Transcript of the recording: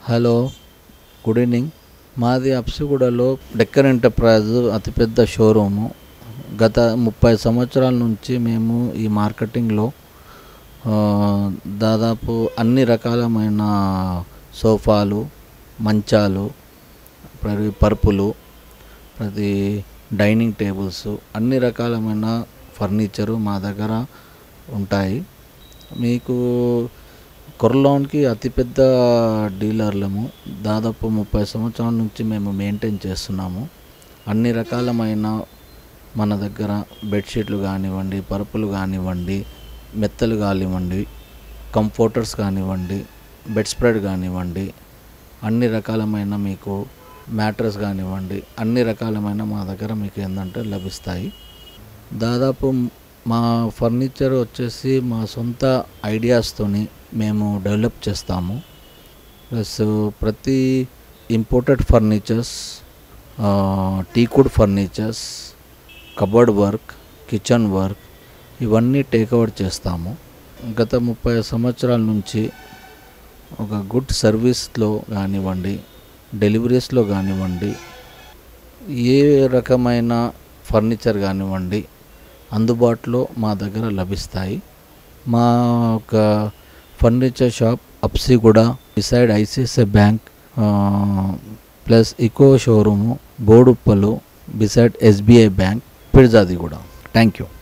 hello good evening మాది అప్సిగూడలో Decker enterprise అతిపెద్ద షోరూము గత ముప్పై సంవత్సరాల నుంచి మేము ఈ మార్కెటింగ్లో ఆ, దాదాపు అన్ని రకాలమైన సోఫాలు మంచాలు ప్రతి పరుపులు ప్రతి డైనింగ్ టేబుల్స్ అన్ని రకాలమైన ఫర్నిచరు మా దగ్గర ఉంటాయి మీకు కొరలోన్కి అతిపెద్ద డీలర్లము దాదాపు ముప్పై సంవత్సరాల నుంచి మేము మెయింటైన్ చేస్తున్నాము అన్ని రకాలమైన మన దగ్గర బెడ్షీట్లు కానివ్వండి పరుపులు కానివ్వండి మెత్తలు కానివ్వండి కంఫోర్టర్స్ కానివ్వండి బెడ్ స్ప్రెడ్ కానివ్వండి అన్ని రకాలమైన మీకు మ్యాట్రస్ కానివ్వండి అన్ని రకాలమైన మా దగ్గర మీకు ఏంటంటే లభిస్తాయి దాదాపు మా ఫర్నిచర్ వచ్చేసి మా సొంత ఐడియాస్తోని మేము డెవలప్ చేస్తాము ప్లస్ ప్రతి imported furnitures teakwood furnitures cupboard work kitchen work ఇవన్నీ టేక్అవుట్ చేస్తాము గత ముప్పై సంవత్సరాల నుంచి ఒక గుడ్ సర్వీస్లో కానివ్వండి డెలివరీస్లో కానివ్వండి ఏ రకమైన ఫర్నిచర్ కానివ్వండి అందుబాటులో మా దగ్గర లభిస్తాయి మా ఒక furniture shop Habsiguda beside ICICI bank plus eco showroom Boduppal beside SBI bank Peerzadi కూడా థ్యాంక్ యూ